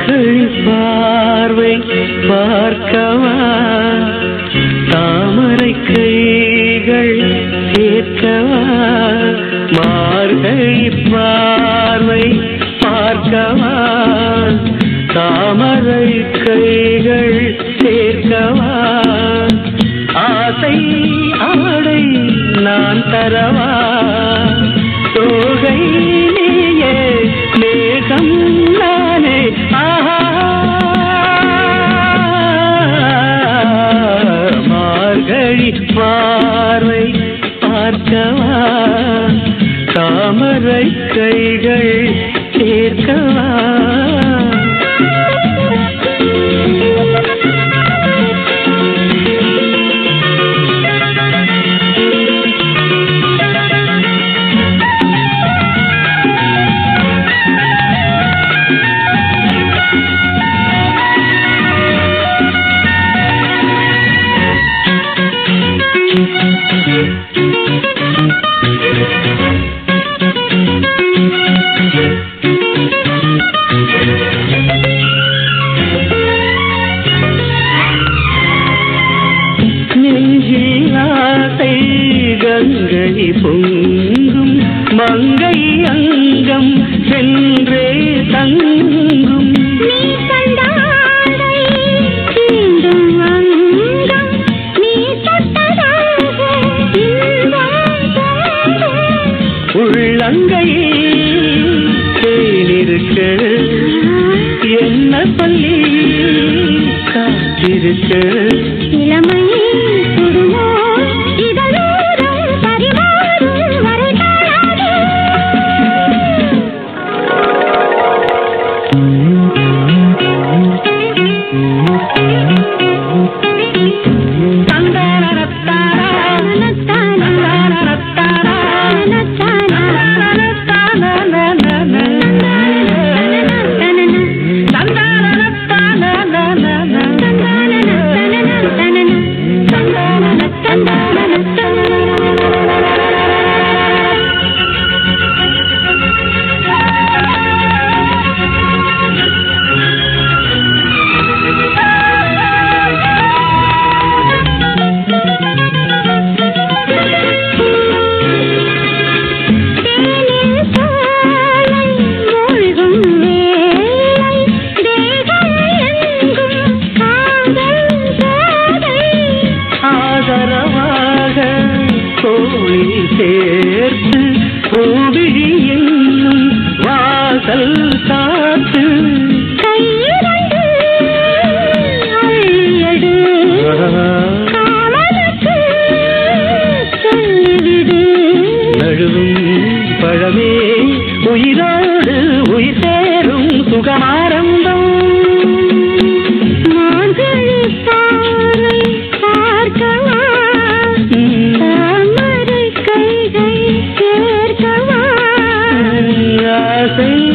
மார்கழி பார்வை பார்க்கவா தாமரை கைகள் சேர்க்கவா மார்கழி பார்வை பார்க்கவா தாமரை கைகள் சேர்க்கவா ஆசை ஆடை நான் தரவா தோகை நீயே மேகம் நானே ஆஹா மார்கழி பார்வை பார்க்கவா தாமரை கைகள் சேர்க்கவா நெஞ்சில் ஆசை கங்கை பொங்கும் மங்கை அங்கம் சென்றே தங்கும் நீ கண்டாரை தீண்டும் அங்கம் நீ தொட்டதாக இன்பம் பொங்கும். உள்ளங்கையில் தேனிருக்க என்ன சொல்லி காத்திருக்க இளமை சுடுமோ இதழோரம் பரிவாரும் வரை காணாது. தந்தாரத்தாரா, தனத்தானா, தந்தாரத்தாரா, தனத்தானா, தனத்தானனனனன. தனனா, தந்தாரத்தானனனன. தனனா, தனனா, தனனா, தனனா, தேனில் சாலை மூழ்கும் வேளை தேகம் எங்கும் காதல் ஜாதை ஆதரவாக கோவில் சேர்த்து கோவிழி என்னும் வாசல் காத்து கையிரண்டு அள்ளியடு காமனுக்கு சொல்லிவிடு நழுவும் பழமே உயிரோடு உயிர் சேரும் சுகமாரம்பம் மார்கழி பார்வை பார்க்கவா தாமரை கைகள் சேர்க்கவா ஆசை